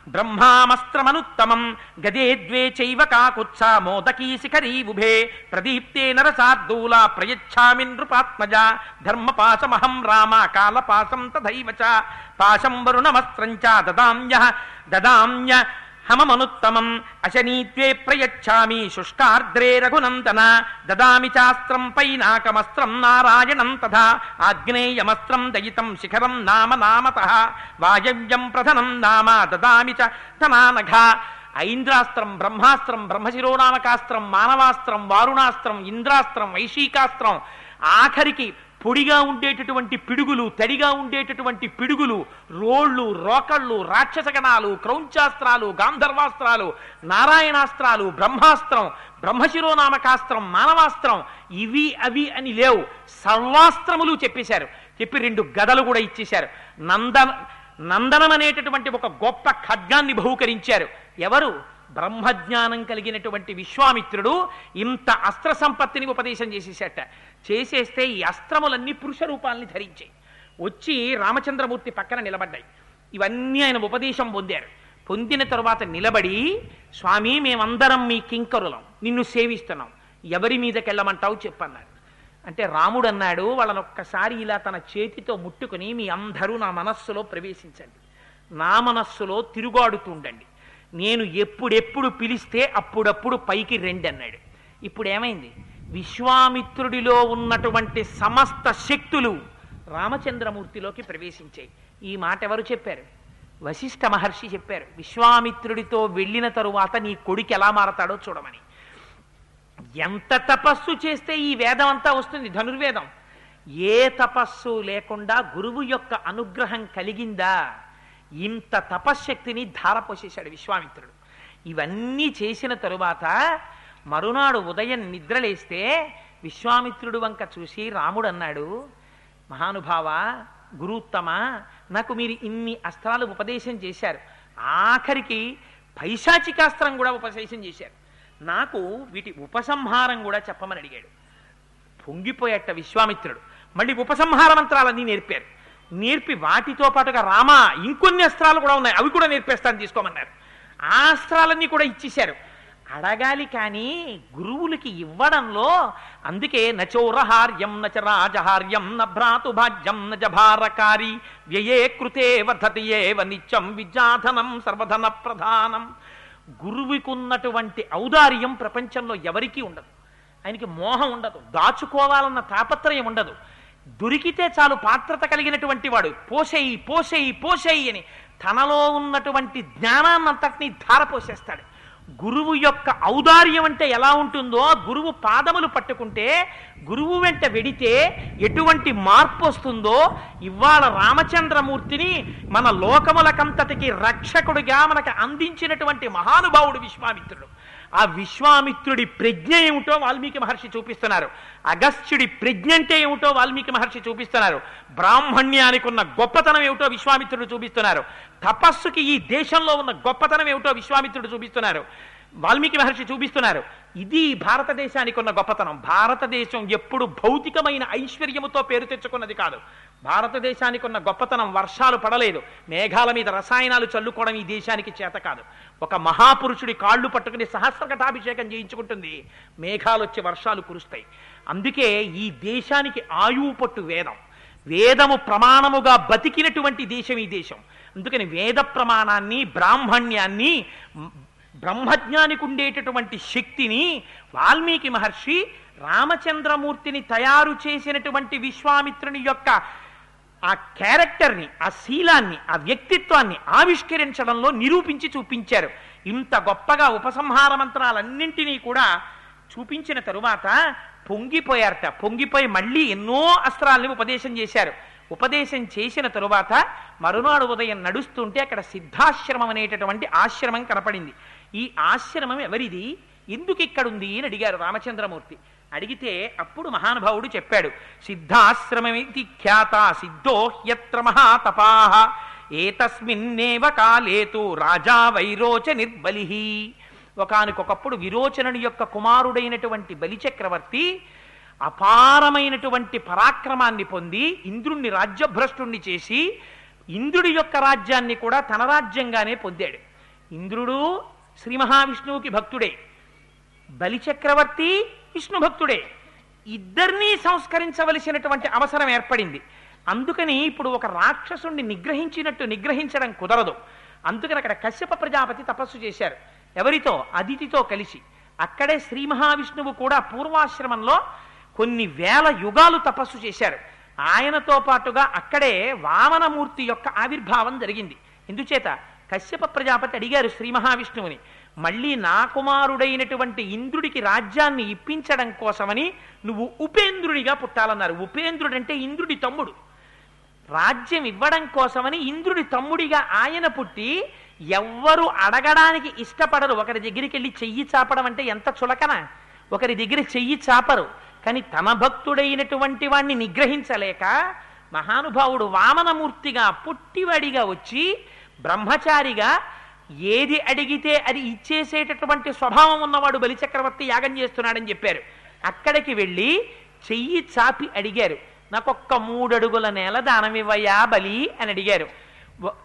బ్రహ్మామస్త్రమనుత్తమం గదే ద్వే చైవ కాకుత్స మోదకీ శిఖరీ ఉభే ప్రదీప్తే నరసార్దూల ప్రయచ్ఛామి నృపాత్మజ ధర్మపాశమహం రామ కాలపాశం తథైవ చ పాశం వరుణమస్త్రం చ దదామ్య దదామ్య హమమనుత్తమం అశనీత్వే ప్రయచ్ఛామి శుష్కార్ద్రే రఘునందన దదామి చాస్త్రం పైనాకమస్త్రం నారాయణం తథా ఆగ్నేయమస్త్రం దయితం శిఖరం నామ నామత వాయవ్యం ప్రధనం నామ దదామి చ తనానఘ ఐంద్రాస్త్రం బ్రహ్మాస్త్రం బ్రహ్మశిరోనామకాస్త్రం మానవాస్త్రం వారుణాస్త్రం ఇంద్రాస్త్రం వైశీకాస్త్రం ఆఖరికి పొడిగా ఉండేటటువంటి పిడుగులు తడిగా ఉండేటటువంటి పిడుగులు రోళ్ళు రోకళ్ళు రాక్షసగణాలు క్రౌంచాస్త్రాలు గాంధర్వాస్త్రాలు నారాయణాస్త్రాలు బ్రహ్మాస్త్రం బ్రహ్మశిరోనామకాస్త్రం మానవాస్త్రం ఇవి అవి అని లేవు సర్వాస్త్రములు చెప్పేశారు చెప్పి రెండు గదలు కూడా ఇచ్చేశారు నందన నందనం అనేటటువంటి ఒక గొప్ప ఖడ్గాన్ని బహూకరించారు ఎవరు బ్రహ్మజ్ఞానం కలిగినటువంటి విశ్వామిత్రుడు ఇంత అస్త్ర సంపత్తిని ఉపదేశం చేసేసేట చేసేస్తే ఈ అస్త్రములన్నీ పురుష రూపాల్ని ధరించాయి వచ్చి రామచంద్రమూర్తి పక్కన నిలబడ్డాయి ఇవన్నీ ఆయన ఉపదేశం పొందారు పొందిన తరువాత నిలబడి స్వామి మేమందరం మీ కింకరులం నిన్ను సేవిస్తున్నాం ఎవరి మీదకెళ్ళమంటావు చెప్పన్నారు అంటే రాముడు అన్నాడు వాళ్ళని ఒక్కసారి ఇలా తన చేతితో ముట్టుకుని మీ అందరూ నా మనస్సులో ప్రవేశించండి నా మనస్సులో తిరుగాడుతుండండి నేను ఎప్పుడెప్పుడు పిలిస్తే అప్పుడప్పుడు పైకి రండి అన్నాడు ఇప్పుడు ఏమైంది విశ్వామిత్రుడిలో ఉన్నటువంటి సమస్త శక్తులు రామచంద్రమూర్తిలోకి ప్రవేశించాయి ఈ మాట ఎవరు చెప్పారు వశిష్ఠ మహర్షి చెప్పారు విశ్వామిత్రుడితో వెళ్ళిన తరువాత నీ కొడుకు ఎలా మారతాడో చూడమని ఎంత తపస్సు చేస్తే ఈ వేదం అంతా వస్తుంది ధనుర్వేదం ఏ తపస్సు లేకుండా గురువు యొక్క అనుగ్రహం కలిగిందా ఇంత తపశ్శక్తిని ధారపోసేశాడు విశ్వామిత్రుడు ఇవన్నీ చేసిన తరువాత మరునాడు ఉదయం నిద్రలేస్తే విశ్వామిత్రుడు వంక చూసి రాముడు అన్నాడు మహానుభావ గురుత్తమ నాకు మీరు ఇన్ని అస్త్రాలు ఉపదేశం చేశారు ఆఖరికి పైశాచికాస్త్రం కూడా ఉపదేశం చేశారు నాకు వీటి ఉపసంహారం కూడా చెప్పమని అడిగాడు పొంగిపోయేట విశ్వామిత్రుడు మళ్ళీ ఉపసంహార మంత్రాలన్నీ నేర్పారు నేర్పి వాటితో పాటుగా రామ ఇంకొన్ని అస్త్రాలు కూడా ఉన్నాయి అవి కూడా నేర్పేస్తాను తీసుకోమన్నారు ఆ అస్త్రాలన్నీ కూడా ఇచ్చేశారు అడగాలి కానీ గురువులకి ఇవ్వడంలో అందుకే నచోరహార్యం నచ రాజహార్యం న భ్రాతుభాజ్యం న జభారకారి వ్యయే కృతే వర్ధతి ఏవ నిత్యం విద్యాధనం సర్వధన ప్రధానం గురువుకి ఉన్నటువంటి ఔదార్యం ప్రపంచంలో ఎవరికీ ఉండదు ఆయనకి మోహం ఉండదు దాచుకోవాలన్న తాపత్రయం ఉండదు దొరికితే చాలు పాత్రత కలిగినటువంటి వాడు పోసేయి పోసేయి పోసేయి అని తనలో ఉన్నటువంటి జ్ఞానాన్నంతటినీ ధారపోసేస్తాడు గురువు యొక్క ఔదార్యం అంటే ఎలా ఉంటుందో గురువు పాదములు పట్టుకుంటే గురువు వెంట వెడితే ఎటువంటి మార్పు వస్తుందో ఇవాళ రామచంద్రమూర్తిని మన లోకములకంతటికి రక్షకుడిగా మనకు అందించినటువంటి మహానుభావుడు విశ్వామిత్రుడు ఆ విశ్వామిత్రుడి ప్రజ్ఞ ఏమిటో వాల్మీకి మహర్షి చూపిస్తున్నారు అగస్త్యుడి ప్రజ్ఞ అంటే ఏమిటో వాల్మీకి మహర్షి చూపిస్తున్నారు బ్రాహ్మణ్యానికి ఉన్న గొప్పతనం ఏమిటో విశ్వామిత్రుడు చూపిస్తున్నారు తపస్సుకి ఈ దేశంలో ఉన్న గొప్పతనం ఏమిటో విశ్వామిత్రుడు చూపిస్తున్నారు వాల్మీకి మహర్షి చూపిస్తున్నారు ఇది భారతదేశానికి ఉన్న గొప్పతనం భారతదేశం ఎప్పుడు భౌతికమైన ఐశ్వర్యముతో పేరు తెచ్చుకున్నది కాదు భారతదేశానికి ఉన్న గొప్పతనం వర్షాలు పడలేదు మేఘాల మీద రసాయనాలు చల్లుకోవడం ఈ దేశానికి చేత కాదు ఒక మహాపురుషుడి కాళ్ళు పట్టుకుని సహస్రకటాభిషేకం చేయించుకుంటుంది మేఘాలు వచ్చి వర్షాలు కురుస్తాయి అందుకే ఈ దేశానికి ఆయువు పట్టు వేదం వేదము ప్రమాణముగా బతికినటువంటి దేశం ఈ దేశం అందుకని వేద ప్రమాణాన్ని బ్రాహ్మణ్యాన్ని మ్, బ్రహ్మజ్ఞానికి ఉండేటటువంటి శక్తిని వాల్మీకి మహర్షి రామచంద్రమూర్తిని తయారు చేసినటువంటి విశ్వామిత్రుని యొక్క ఆ క్యారెక్టర్ని ఆ శీలాన్ని ఆ వ్యక్తిత్వాన్ని ఆవిష్కరించడంలో నిరూపించి చూపించారు ఇంత గొప్పగా ఉపసంహార మంత్రాలన్నింటినీ కూడా చూపించిన తరువాత పొంగిపోయారట పొంగిపోయి మళ్ళీ ఎన్నో అస్త్రాల్ని ఉపదేశం చేశారు ఉపదేశం చేసిన తరువాత మరునాడు ఉదయం నడుస్తుంటే అక్కడ సిద్ధాశ్రమం అనేటటువంటి ఆశ్రమం కనపడింది ఈ ఆశ్రమం ఎవరిది ఎందుకు ఇక్కడుంది అని అడిగారు రామచంద్రమూర్తి అడిగితే అప్పుడు మహానుభావుడు చెప్పాడు సిద్ధాశ్రమమితి ఖ్యాత సిద్ధో హ్యత్ర మహాతపాహ ఏతస్మిన్నేవ కాలేతు రాజా వైరోచ నిర్బలి ఒకానికొకప్పుడు విరోచనుని యొక్క కుమారుడైనటువంటి బలిచక్రవర్తి అపారమైనటువంటి పరాక్రమాన్ని పొంది ఇంద్రుణ్ణి రాజ్యభ్రష్టుణ్ణి చేసి ఇంద్రుడి యొక్క రాజ్యాన్ని కూడా తన రాజ్యంగానే పొందాడు ఇంద్రుడు శ్రీ మహావిష్ణువుకి భక్తుడే బలిచక్రవర్తి విష్ణు భక్తుడే ఇద్దరినీ సంస్కరించవలసినటువంటి అవసరం ఏర్పడింది అందుకని ఇప్పుడు ఒక రాక్షసుణ్ణి నిగ్రహించినట్టు నిగ్రహించడం కుదరదు అందుకని అక్కడ కశ్యప ప్రజాపతి తపస్సు చేశారు ఎవరితో అదితితో కలిసి అక్కడే శ్రీ మహావిష్ణువు కూడా పూర్వాశ్రమంలో కొన్ని వేల యుగాలు తపస్సు చేశారు ఆయనతో పాటుగా అక్కడే వామనమూర్తి యొక్క ఆవిర్భావం జరిగింది ఎందుచేత కశ్యప ప్రజాపతి అడిగారు శ్రీ మహావిష్ణువుని మళ్ళీ నా కుమారుడైనటువంటి ఇంద్రుడికి రాజ్యాన్ని ఇప్పించడం కోసమని నువ్వు ఉపేంద్రుడిగా పుట్టాలన్నారు ఉపేంద్రుడంటే ఇంద్రుడి తమ్ముడు రాజ్యం ఇవ్వడం కోసమని ఇంద్రుడి తమ్ముడిగా ఆయన పుట్టి ఎవ్వరు అడగడానికి ఇష్టపడరు ఒకరి దగ్గరికి వెళ్ళి చెయ్యి చాపడం అంటే ఎంత చులకన ఒకరి దగ్గర చెయ్యి చాపరు కానీ తన భక్తుడైనటువంటి వాణ్ణి నిగ్రహించలేక మహానుభావుడు వామనమూర్తిగా పుట్టివాడిగా వచ్చి బ్రహ్మచారిగా ఏది అడిగితే అది ఇచ్చేసేటటువంటి స్వభావం ఉన్నవాడు బలిచక్రవర్తి యాగం చేస్తున్నాడని చెప్పారు అక్కడికి వెళ్ళి చెయ్యి చాపి అడిగారు నాకొక్క మూడడుగుల నేల దానమివ్వయా బలి అని అడిగారు వ-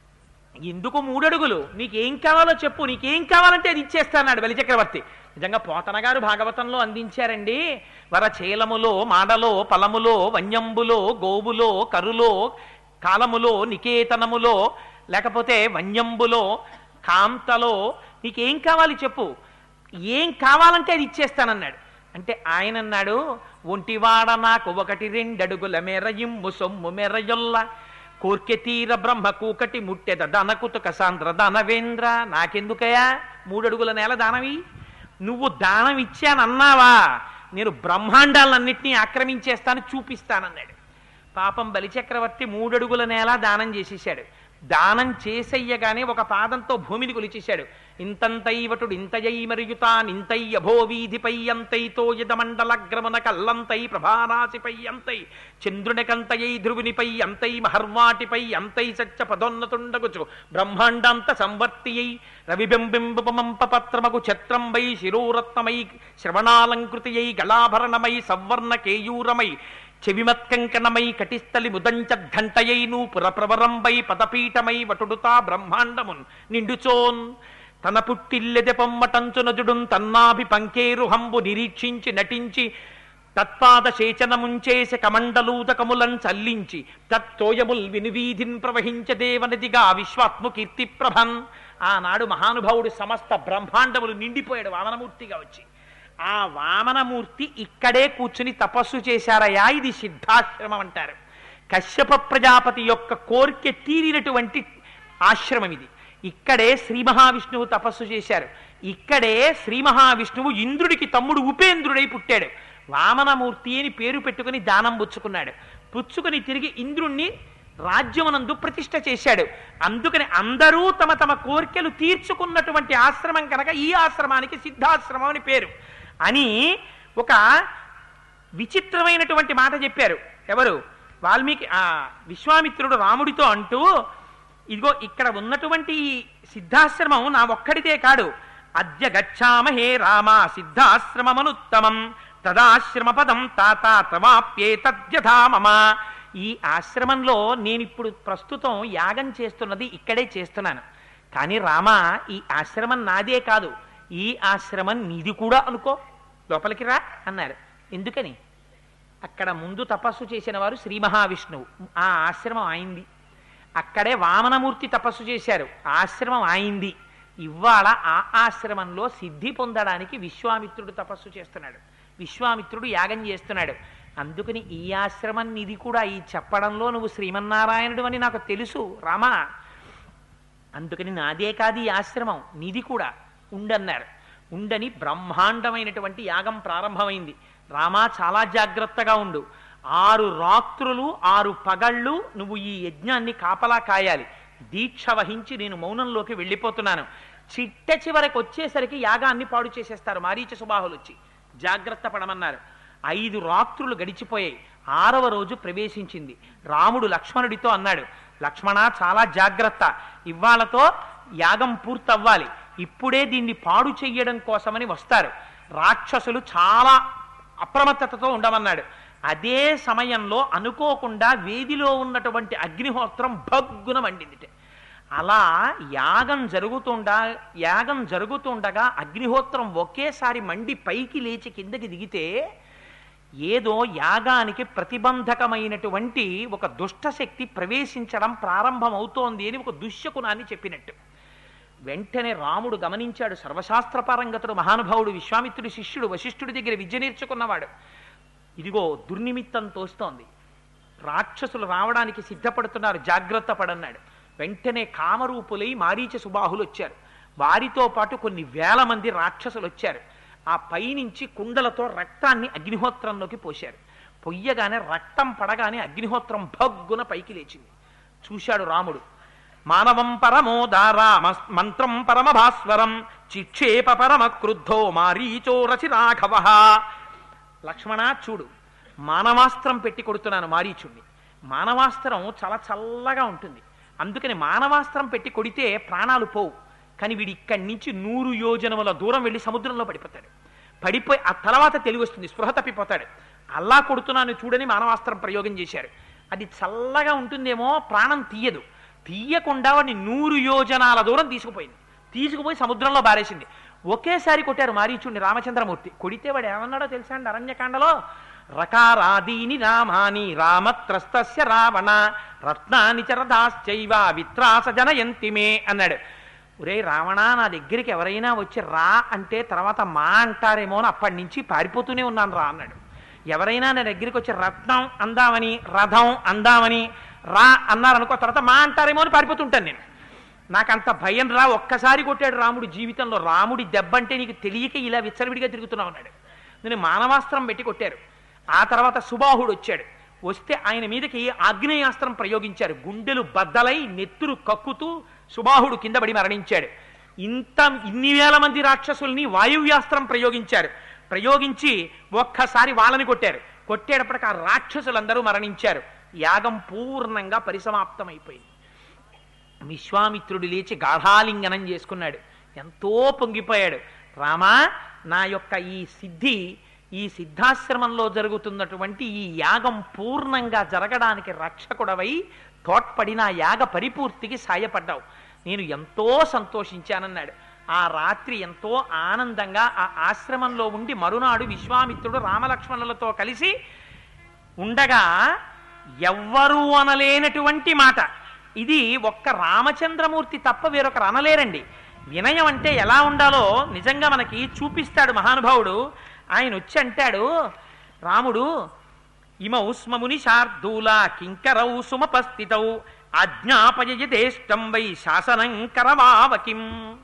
ఎందుకు మూడడుగులు నీకేం కావాలో చెప్పు నీకేం కావాలంటే అది ఇచ్చేస్తాన్నాడు బలిచక్రవర్తి నిజంగా పోతన గారు భాగవతంలో అందించారండి వరచేలములో మాడలో పలములో వన్యంబులో గోవులో కరులో కాలములో నికేతనములో లేకపోతే వన్యంబులో కాంతలో నీకేం కావాలి చెప్పు ఏం కావాలంటే అది ఇచ్చేస్తానన్నాడు అంటే ఆయన అన్నాడు ఒంటివాడ నాకు ఒకటి రెండడుగుల మెరయిమ్ము సొమ్ము మెరయొల్ల కోర్కె తీర బ్రహ్మ కూకటి ముట్టెద దనకుతుక సాంద్ర దనవేంద్ర నాకెందుకయా మూడడుగుల నేల దానవి నువ్వు దానం ఇచ్చానన్నావా నేను బ్రహ్మాండాలన్నింటినీ ఆక్రమించేస్తాను చూపిస్తానన్నాడు పాపం బలిచక్రవర్తి మూడడుగుల నేల దానం చేసేశాడు దానం చేసెయ్యగానే ఒక పాదంతో భూమిని కొలిచేశాడు ఇంతంతైవటుడు ఇంతయై మరియుతాన్ ఇంతై అభో వీధిపై అంతైతో యదమండలగ్రమున కల్లంతై ప్రభారాశిపై అంతై చంద్రునికంతయై ధ్రువునిపై అంతై మహర్వాటిపై అంతై సత్య పదోన్నతుండగుచు బ్రహ్మాండాంత సంవర్తియై రవిబింబింబమంప పత్రమగు ఛత్రంబై శిరోరత్నమై శ్రవణాలంకృతియై గళాభరణమై సవర్ణ కేయూరమై చెవిమత్కంకణమై కటిస్థలి ముదంచద్ఘంటయై నూపుర ప్రవరంబై పదపీఠమై వటుడుతా బ్రహ్మాండమున్ నిండుచోన్ తన పుట్టిల్లెదె పొమ్మటంచునజుడున్ తన్నాభి పంకేరుహంబు నిరీక్షించి నటించి తత్పాద శేచనముంచేసి కమండలూదకములన్ చల్లించి తత్తోయముల్ వినువీధిన్ ప్రవహించదేవనదిగా విశ్వాత్ము కీర్తి ప్రభన్ ఆనాడు మహానుభావుడు సమస్త బ్రహ్మాండములు నిండిపోయాడు వామనమూర్తిగా వచ్చి ఆ వామనమూర్తి ఇక్కడే కూర్చుని తపస్సు చేశారయా ఇది సిద్ధాశ్రమం అంటారు కశ్యప ప్రజాపతి యొక్క కోరిక తీరినటువంటి ఆశ్రమం ఇది ఇక్కడే శ్రీ మహావిష్ణువు తపస్సు చేశారు ఇక్కడే శ్రీ మహావిష్ణువు ఇంద్రుడికి తమ్ముడు ఉపేంద్రుడై పుట్టాడు వామనమూర్తి అని పేరు పెట్టుకుని దానం పుచ్చుకున్నాడు పుచ్చుకుని తిరిగి ఇంద్రుణ్ణి రాజ్యమునందు ప్రతిష్ఠ చేశాడు అందుకని అందరూ తమ తమ కోరికలు తీర్చుకున్నటువంటి ఆశ్రమం కనుక ఈ ఆశ్రమానికి సిద్ధాశ్రమం అని పేరు అని ఒక విచిత్రమైనటువంటి మాట చెప్పారు ఎవరు వాల్మీకి ఆ విశ్వామిత్రుడు రాముడితో అంటూ ఇదిగో ఇక్కడ ఉన్నటువంటి ఈ సిద్ధాశ్రమం నా ఒక్కడితే కాడు అద్య గచ్చామహే రామ సిద్ధాశ్రమమనుత్తమం తదాశ్రమ పదం తాత తవాప్యేతద్యథా మమ ఈ ఆశ్రమంలో నేను ఇప్పుడు ప్రస్తుతం యాగం చేస్తున్నది ఇక్కడే చేస్తున్నాను కానీ రామ ఈ ఆశ్రమం నాదే కాదు ఈ ఆశ్రమం నీది కూడా అనుకో లోపలికి రా అన్నారు ఎందుకని అక్కడ ముందు తపస్సు చేసిన వారు శ్రీ మహావిష్ణువు ఆ ఆశ్రమం ఆయింది అక్కడే వామనమూర్తి తపస్సు చేశారు ఆశ్రమం ఆయింది ఇవాళ ఆ ఆశ్రమంలో సిద్ధి పొందడానికి విశ్వామిత్రుడు తపస్సు చేస్తున్నాడు విశ్వామిత్రుడు యాగం చేస్తున్నాడు అందుకని ఈ ఆశ్రమం నిధి కూడా ఈ చెప్పడంలో నువ్వు శ్రీమన్నారాయణుడు అని నాకు తెలుసు రామా అందుకని నాదే కాదు ఈ ఆశ్రమం నిధి కూడా ఉండన్నారు ఉండని బ్రహ్మాండమైనటువంటి యాగం ప్రారంభమైంది రామా చాలా జాగ్రత్తగా ఉండు ఆరు రాత్రులు ఆరు పగళ్ళు నువ్వు ఈ యజ్ఞాన్ని కాపలా కాయాలి దీక్ష వహించి నేను మౌనంలోకి వెళ్ళిపోతున్నాను చిట్ట చివరికి వచ్చేసరికి యాగాన్ని పాడు చేసేస్తారు మారీచ సుబాహులు వచ్చి జాగ్రత్త పడమన్నారు ఐదు రాత్రులు గడిచిపోయాయి ఆరవ రోజు ప్రవేశించింది రాముడు లక్ష్మణుడితో అన్నాడు లక్ష్మణ చాలా జాగ్రత్త ఇవాళతో యాగం పూర్తవ్వాలి ఇప్పుడే దీన్ని పాడు చెయ్యడం కోసమని వస్తారు రాక్షసులు చాలా అప్రమత్తతతో ఉండమన్నాడు అదే సమయంలో అనుకోకుండా వేదిలో ఉన్నటువంటి అగ్నిహోత్రం భగ్గున మండింది అలా యాగం జరుగుతుండా యాగం జరుగుతుండగా అగ్నిహోత్రం ఒకేసారి మండి పైకి లేచి కిందకి దిగితే ఏదో యాగానికి ప్రతిబంధకమైనటువంటి ఒక దుష్టశక్తి ప్రవేశించడం ప్రారంభమవుతోంది అని ఒక దుశ్శకునాన్ని చెప్పినట్టు వెంటనే రాముడు గమనించాడు సర్వశాస్త్ర పారంగతుడు మహానుభావుడు విశ్వామిత్రుడి శిష్యుడు వశిష్ఠుడి దగ్గర విద్య నేర్చుకున్నవాడు ఇదిగో దుర్నిమిత్తం తోస్తోంది రాక్షసులు రావడానికి సిద్ధపడుతున్నారు జాగ్రత్త పడన్నాడు వెంటనే కామరూపులై మారీచ సుబాహులు వచ్చారు వారితో పాటు కొన్ని వేల మంది రాక్షసులు వచ్చారు ఆ పైనుంచి కుండలతో రక్తాన్ని అగ్నిహోత్రంలోకి పోశారు పొయ్యగానే రక్తం పడగానే అగ్నిహోత్రం భగ్గున పైకి లేచింది చూశాడు రాముడు మానవం పరమోదారా మంత్రం పరమభాస్వరం చిక్షేప పరమ క్రుద్ధో మారీచో రచి రాఘవ లక్ష్మణ చూడు మానవాస్త్రం పెట్టి కొడుతున్నాను మారీచుణ్ణి మానవాస్త్రం చాలా చల్లగా ఉంటుంది అందుకని మానవాస్త్రం పెట్టి కొడితే ప్రాణాలు పోవు కానీ వీడి ఇక్కడి నుంచి నూరు యోజనముల దూరం వెళ్ళి సముద్రంలో పడిపోతాడు పడిపోయి ఆ తర్వాత తెలివి వస్తుంది స్పృహ తప్పిపోతాడు అల్లా కొడుతున్నాను చూడని మానవాస్త్రం ప్రయోగం చేశారు అది చల్లగా ఉంటుందేమో ప్రాణం తీయదు తీయకుండా వాడిని నూరు యోజనాల దూరం తీసుకుపోయింది తీసుకుపోయి సముద్రంలో బారేసింది ఒకేసారి కొట్టారు మారీచుడిని రామచంద్రమూర్తి కొడితే వాడు ఏమన్నాడో తెలుసా అండి అరణ్యకాండలో రకారాదీని రామాని రామత్రస్తస్య రావణ రత్నాని చరదాశ్చైవ విత్రాస జనయంతి మే అన్నాడు ఒరే రావణ నా దగ్గరికి ఎవరైనా వచ్చి రా అంటే తర్వాత మా అంటారేమో అని అప్పటి నుంచి పారిపోతూనే ఉన్నాను రా అన్నాడు ఎవరైనా నా దగ్గరికి వచ్చి రత్నం అందామని రథం అందామని రా అన్నారనుకో తర్వాత మా అంటారేమో అని పారిపోతుంటాను నేను నాకు అంత భయం రా ఒక్కసారి కొట్టాడు రాముడు జీవితంలో రాముడి దెబ్బంటే నీకు తెలియక ఇలా విచ్చలవిడిగా తిరుగుతున్నావు అన్నాడు నేను మానవాస్త్రం పెట్టి కొట్టారు ఆ తర్వాత సుబాహుడు వచ్చాడు వస్తే ఆయన మీదకి ఆగ్నేయాస్త్రం ప్రయోగించారు గుండెలు బద్దలై నెత్తురు కక్కుతూ సుబాహుడు కింద పడి మరణించాడు ఇంత ఇన్ని వేల మంది రాక్షసుల్ని వాయువ్యాస్త్రం ప్రయోగించారు ప్రయోగించి ఒక్కసారి వాళ్ళని కొట్టారు కొట్టేటప్పటికి ఆ రాక్షసులందరూ మరణించారు యాగం పూర్ణంగా పరిసమాప్తమైపోయింది విశ్వామిత్రుడు లేచి గాఢాలింగనం చేసుకున్నాడు ఎంతో పొంగిపోయాడు రామా నా యొక్క ఈ సిద్ధి ఈ సిద్ధాశ్రమంలో జరుగుతున్నటువంటి ఈ యాగం పూర్ణంగా జరగడానికి రక్షకుడవై తోడ్పడి నా యాగ పరిపూర్తికి సాయపడ్డావు నేను ఎంతో సంతోషించానన్నాడు ఆ రాత్రి ఎంతో ఆనందంగా ఆ ఆశ్రమంలో ఉండి మరునాడు విశ్వామిత్రుడు రామలక్ష్మణులతో కలిసి ఉండగా ఎవ్వరూ అనలేనటువంటి మాట ఇది ఒక్క రామచంద్రమూర్తి తప్ప వేరొకరు అనలేరండి వినయం అంటే ఎలా ఉండాలో నిజంగా మనకి చూపిస్తాడు మహానుభావుడు ఆయన వచ్చి అంటాడు రాముడు ఇమౌ స్మముని శార్దూల కింకరౌ సుమపస్థితౌ ఆజ్ఞాపయదేష్టం వై శాసనం కరవావకిం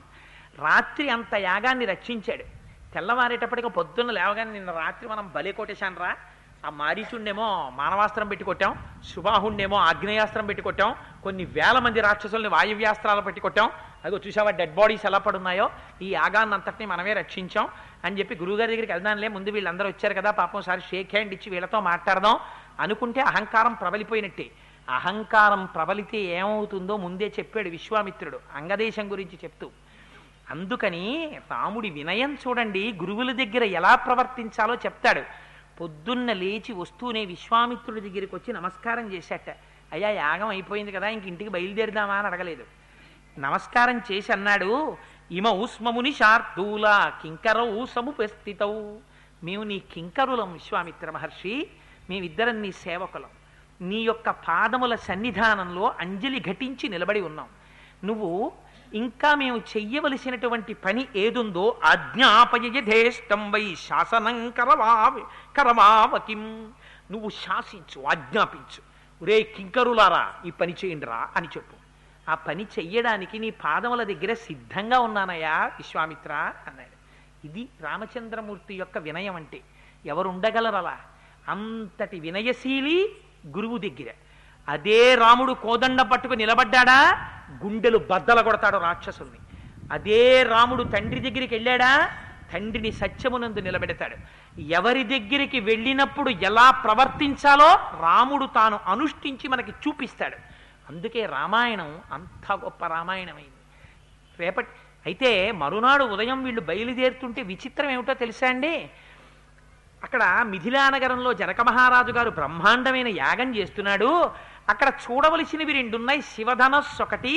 రాత్రి అంత యాగాన్ని రక్షించాడు తెల్లవారేటప్పటికి పొద్దున్న లేవగానే నిన్న రాత్రి మనం బలి కొట్టేశాను రా ఆ మారీచుండేమో మానవాస్త్రం పెట్టి కొట్టాం సుబాహుండేమో ఆగ్నేయాస్త్రం పెట్టి కొట్టాం కొన్ని వేల మంది రాక్షసుల్ని వాయువ్యాస్త్రాలు పెట్టి కొట్టాం అదిగో చూసావా డెడ్ బాడీస్ ఎలా పడున్నాయో ఈ యాగాన్ని అంతటిని మనమే రక్షించాం అని చెప్పి గురువుగారి దగ్గరికి వెళ్దాంలే ముందు వీళ్ళందరూ వచ్చారు కదా పాపం సారి షేక్ హ్యాండ్ ఇచ్చి వీళ్ళతో మాట్లాడదాం అనుకుంటే అహంకారం ప్రబలిపోయినట్టే అహంకారం ప్రబలితే ఏమవుతుందో ముందే చెప్పాడు విశ్వామిత్రుడు అంగదేశం గురించి చెప్తూ అందుకని రాముడి వినయం చూడండి గురువుల దగ్గర ఎలా ప్రవర్తించాలో చెప్తాడు పొద్దున్న లేచి వస్తూనే విశ్వామిత్రుడి దగ్గరికి వచ్చి నమస్కారం చేశాట అయ్యా యాగం అయిపోయింది కదా ఇంక ఇంటికి బయలుదేరుదామా అని అడగలేదు నమస్కారం చేసి అన్నాడు ఇమౌ స్మముని శార్దూల కింకరౌ సముపస్థితౌ మేము నీ కింకరులం విశ్వామిత్ర మహర్షి మేమిద్దరం నీ సేవకులం నీ యొక్క పాదముల సన్నిధానంలో అంజలి ఘటించి నిలబడి ఉన్నాం నువ్వు ఇంకా మేము చెయ్యవలసినటువంటి పని ఏదుందో ఆజ్ఞాపయధేష్టం వై శాసనం కరవా కరవావకిం నువ్వు శాసించు ఆజ్ఞాపించు రే కింకరులారా ఈ పని చేయండిరా అని చెప్పు ఆ పని చెయ్యడానికి నీ పాదముల దగ్గర సిద్ధంగా ఉన్నానయ్యా విశ్వామిత్ర అన్నాడు ఇది రామచంద్రమూర్తి యొక్క వినయం అంటే ఎవరు ఉండగలరలా అంతటి వినయశీలి గురువు దగ్గర అదే రాముడు కోదండ పట్టుకు నిలబడ్డాడా గుండెలు బద్దల కొడతాడు రాక్షసుల్ని అదే రాముడు తండ్రి దగ్గరికి వెళ్ళాడా తండ్రిని సత్యమునందు నిలబెడతాడు ఎవరి దగ్గరికి వెళ్ళినప్పుడు ఎలా ప్రవర్తించాలో రాముడు తాను అనుష్ఠించి మనకి చూపిస్తాడు అందుకే రామాయణం అంత గొప్ప రామాయణమైంది రేపటి అయితే మరునాడు ఉదయం వీళ్ళు బయలుదేరుతుంటే విచిత్రం ఏమిటో తెలుసా అండి అక్కడ మిథిలా నగరంలో జనక మహారాజు గారు బ్రహ్మాండమైన యాగం చేస్తున్నాడు అక్కడ చూడవలసినవి రెండున్నాయి శివధనస్సు ఒకటి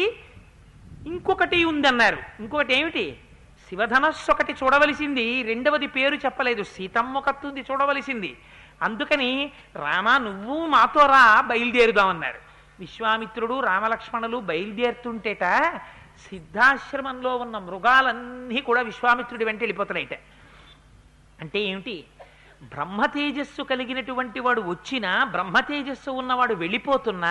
ఇంకొకటి ఉందన్నారు ఇంకొకటి ఏమిటి శివధనస్సు ఒకటి చూడవలసింది రెండవది పేరు చెప్పలేదు సీతమ్మ కత్తుంది చూడవలసింది అందుకని రామ నువ్వు మాతో రా బయలుదేరుదామన్నారు విశ్వామిత్రుడు రామలక్ష్మణులు బయలుదేరుతుంటేట సిద్ధాశ్రమంలో ఉన్న మృగాలన్నీ కూడా విశ్వామిత్రుడి వెంట వెళ్ళిపోతున్నాయిట అంటే ఏమిటి బ్రహ్మ తేజస్సు కలిగినటువంటి వాడు వచ్చినా బ్రహ్మ తేజస్సు ఉన్నవాడు వెళ్ళిపోతున్నా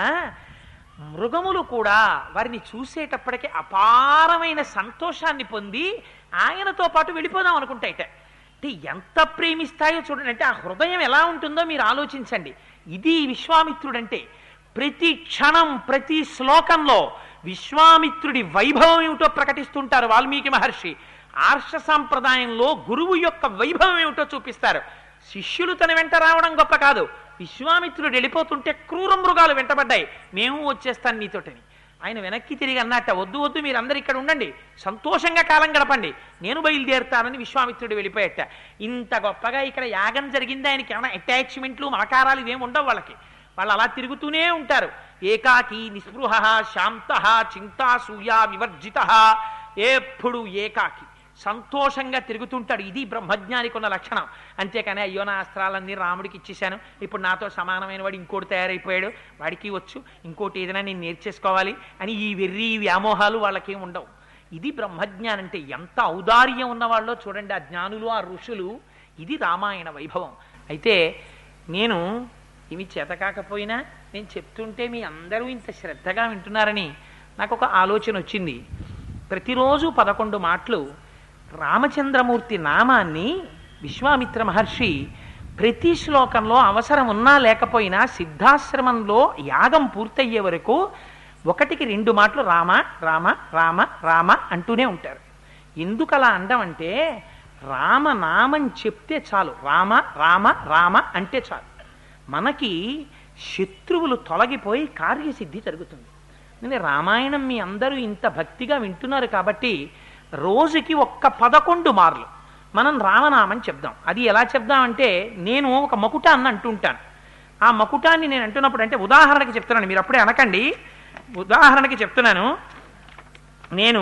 మృగములు కూడా వారిని చూసేటప్పటికి అపారమైన సంతోషాన్ని పొంది ఆయనతో పాటు వెళ్ళిపోదాం అనుకుంటాయిట అంటే ఎంత ప్రేమిస్తాయో చూడండి అంటే ఆ హృదయం ఎలా ఉంటుందో మీరు ఆలోచించండి ఇది విశ్వామిత్రుడంటే ప్రతి క్షణం ప్రతి శ్లోకంలో విశ్వామిత్రుడి వైభవం ఏమిటో ప్రకటిస్తుంటారు వాల్మీకి మహర్షి ఆర్ష సాంప్రదాయంలో గురువు యొక్క వైభవం ఏమిటో చూపిస్తారు శిష్యులు తన వెంట రావడం గొప్ప కాదు విశ్వామిత్రుడు వెళ్ళిపోతుంటే క్రూర మృగాలు వెంటబడ్డాయి మేము వచ్చేస్తాను నీతోటని ఆయన వెనక్కి తిరిగి అన్నట్ట వద్దు వద్దు మీరు అందరు ఇక్కడ ఉండండి సంతోషంగా కాలం గడపండి నేను బయలుదేరుతానని విశ్వామిత్రుడు వెళ్ళిపోయట ఇంత గొప్పగా ఇక్కడ యాగం జరిగింది ఆయనకి ఏమైనా అటాచ్మెంట్లు మమకారాలు ఇవేమి ఉండవు వాళ్ళకి వాళ్ళు అలా తిరుగుతూనే ఉంటారు ఏకాకి నిస్పృహ శాంత చింతాసూయ వివర్జిత ఎప్పుడు ఏకాకి సంతోషంగా తిరుగుతుంటాడు ఇది బ్రహ్మజ్ఞానికి ఉన్న లక్షణం అంతేకాని అయ్యో నా అస్త్రాలన్నీ రాముడికి ఇచ్చేశాను ఇప్పుడు నాతో సమానమైన వాడు ఇంకోటి తయారైపోయాడు వాడికి వచ్చు ఇంకోటి ఏదైనా నేను నేర్చేసుకోవాలి అని ఈ వెర్రి వ్యామోహాలు వాళ్ళకేం ఉండవు ఇది బ్రహ్మజ్ఞానం అంటే ఎంత ఔదార్యం ఉన్నవాళ్ళో చూడండి ఆ జ్ఞానులు ఆ ఋషులు ఇది రామాయణ వైభవం అయితే నేను ఇవి చేతకాకపోయినా నేను చెప్తుంటే మీ అందరూ ఇంత శ్రద్ధగా వింటున్నారని నాకు ఒక ఆలోచన వచ్చింది ప్రతిరోజు పదకొండు మాటలు రామచంద్రమూర్తి నామాన్ని విశ్వామిత్ర మహర్షి ప్రతి శ్లోకంలో అవసరం ఉన్నా లేకపోయినా సిద్ధాశ్రమంలో యాగం పూర్తయ్యే వరకు ఒకటికి రెండు మాటలు రామ రామ రామ రామ అంటూనే ఉంటారు ఎందుకు అలా అండం అంటే రామనామం చెప్తే చాలు రామ రామ రామ అంటే చాలు మనకి శత్రువులు తొలగిపోయి కార్యసిద్ధి జరుగుతుంది నేను రామాయణం మీ అందరూ ఇంత భక్తిగా వింటున్నారు కాబట్టి రోజుకి ఒక్క పదకొండు మార్లు మనం రామనామం చెప్దాం అది ఎలా చెప్దామంటే నేను ఒక మకుటాన్ని అంటుంటాను ఆ మకుటాన్ని నేను అంటున్నప్పుడు అంటే ఉదాహరణకి చెప్తున్నాను మీరు అప్పుడే అనకండి ఉదాహరణకి చెప్తున్నాను నేను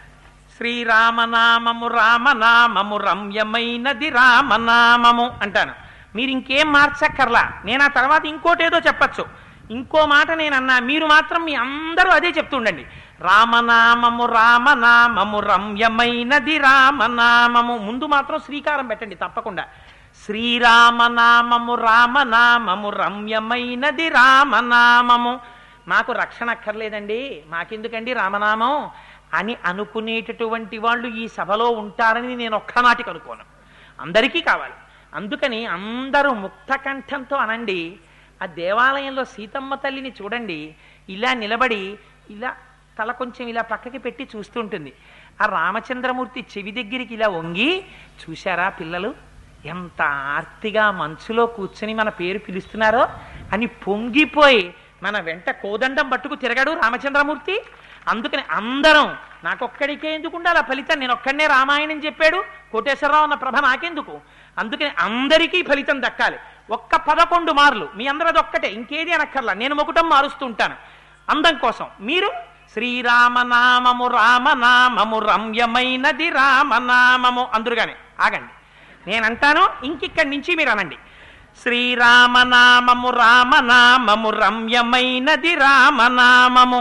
శ్రీరామనామము రామనామము రమ్యమైనది రామనామము అంటాను మీరు ఇంకేం మార్చక్కర్లా నేను ఆ తర్వాత ఇంకోటేదో చెప్పచ్చు ఇంకో మాట నేను అన్నా మీరు మాత్రం మీ అందరూ అదే చెప్తుండండి రామనామము రామనామము రమ్యమైనది రామనామము ముందు మాత్రం శ్రీకారం పెట్టండి తప్పకుండా శ్రీరామనామము రామనామము రమ్యమైనది రామనామము మాకు రక్షణ అక్కర్లేదండి మాకెందుకండి రామనామం అని అనుకునేటటువంటి వాళ్ళు ఈ సభలో ఉంటారని నేను ఒక్కనాటికి అనుకోను అందరికీ కావాలి అందుకని అందరూ ముక్త కంఠంతో అనండి ఆ దేవాలయంలో సీతమ్మ తల్లిని చూడండి ఇలా నిలబడి ఇలా తల కొంచెం ఇలా పక్కకి పెట్టి చూస్తుంటుంది ఆ రామచంద్రమూర్తి చెవి దగ్గరికి ఇలా వంగి చూశారా పిల్లలు ఎంత ఆర్తిగా మంచులో కూర్చుని మన పేరు పిలుస్తున్నారో అని పొంగిపోయి మన వెంట కోదండం పట్టుకు తిరగాడు రామచంద్రమూర్తి అందుకని అందరం నాకొక్కడికే ఎందుకు ఉండాలి ఆ ఫలితం నేను ఒక్కడనే రామాయణం చెప్పాడు కోటేశ్వరరావు అన్న ప్రభ నాకెందుకు అందుకని అందరికీ ఫలితం దక్కాలి ఒక్క పదకొండు మార్లు మీ అందరూ అది ఒక్కటే ఇంకేది అనక్కర్లా నేను మొకటం మారుస్తూ ఉంటాను అందం కోసం మీరు శ్రీరామనామము రామనామము రమ్యమైనది రామనామము అందురుగానే ఆగండి నేను అంటాను ఇంకిక్కడి నుంచి మీరు అనండి శ్రీరామనామము రామనామము రమ్యమైనది రామనామము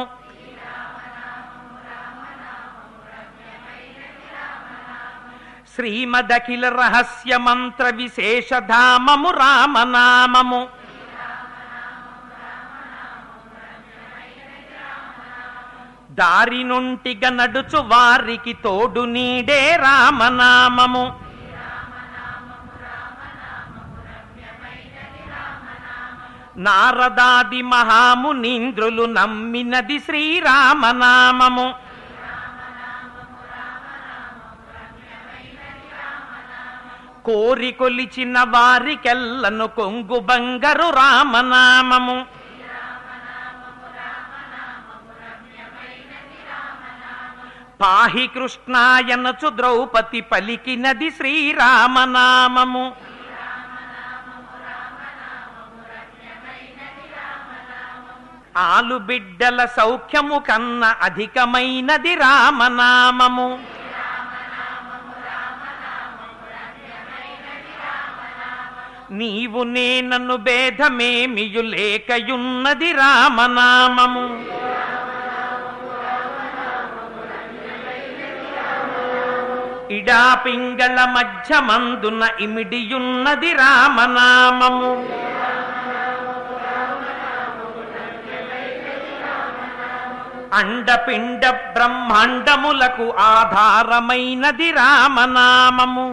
శ్రీమదఖిల రహస్య మంత్ర విశేషధామము రామనామము దారి నుంటిగ నడుచు వారికి తోడు నీడే రామనామము నారదాది మహామునీంద్రులు నమ్మినది శ్రీరామనామము కోరి కొలిచిన వారికెల్లను కొంగు బంగరు రామనామము పాహి కృష్ణాయనచు ద్రౌపది పలికినది శ్రీరామనామము ఆలు బిడ్డల సౌఖ్యము కన్న అధికమైనది రామనామము నీవు నేనను భేదమేమియు లేకయున్నది రామనామము ఇడా పింగళ మధ్య మందున ఇమిడియున్నది రామనామము అండపిండ బ్రహ్మాండములకు ఆధారమైనది రామనామము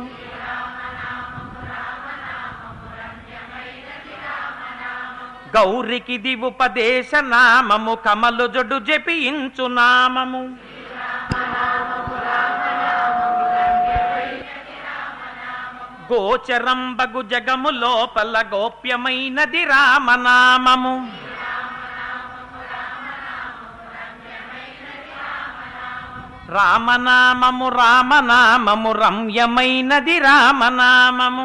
గౌరికిది ఉపదేశ నామము కమలు జొడు జపించు నామము గోచరంబగు జగము లోపల గోప్యమైనది రామనామము రామనామము రామనామము రమ్యమైనది రామనామము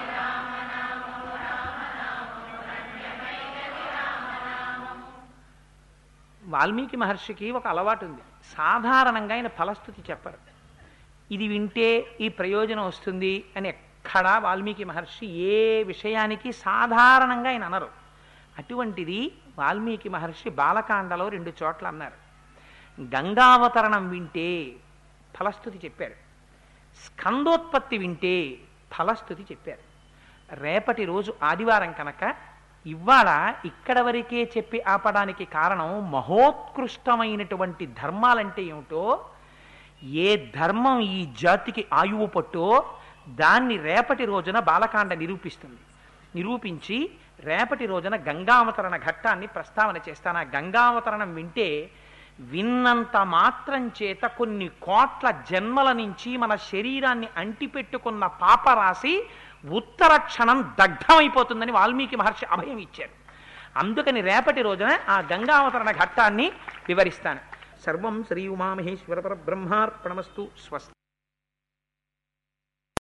వాల్మీకి మహర్షికి ఒక అలవాటు ఉంది సాధారణంగా ఆయన ఫలస్థుతి చెప్పరు ఇది వింటే ఈ ప్రయోజనం వస్తుంది అని ఎక్కడా వాల్మీకి మహర్షి ఏ విషయానికి సాధారణంగా ఆయన అనరు అటువంటిది వాల్మీకి మహర్షి బాలకాండలో రెండు చోట్ల అన్నారు గంగావతరణం వింటే ఫలస్థుతి చెప్పారు స్కందోత్పత్తి వింటే ఫలస్థుతి చెప్పారు రేపటి రోజు ఆదివారం కనుక ఇవాళ ఇక్కడ వరకే చెప్పి ఆపడానికి కారణం మహోత్కృష్టమైనటువంటి ధర్మాలంటే ఏమిటో ఏ ధర్మం ఈ జాతికి ఆయువు పట్టో దాన్ని రేపటి రోజున బాలకాండ నిరూపిస్తుంది నిరూపించి రేపటి రోజున గంగావతరణ ఘట్టాన్ని ప్రస్తావన చేస్తాను ఆ గంగావతరణం వింటే విన్నంత మాత్రం చేత కొన్ని కోట్ల జన్మల నుంచి మన శరీరాన్ని అంటిపెట్టుకున్న పాపరాశి ఉత్తర క్షణం దగ్ధమైపోతుందని వాల్మీకి మహర్షి అభయం ఇచ్చారు అందుకని రేపటి రోజున ఆ గంగావతరణ ఘట్టాన్ని వివరిస్తాను సర్వం శ్రీ ఉమామహేశ్వర పరబ్రహ్మార్పణమస్తు స్వస్తి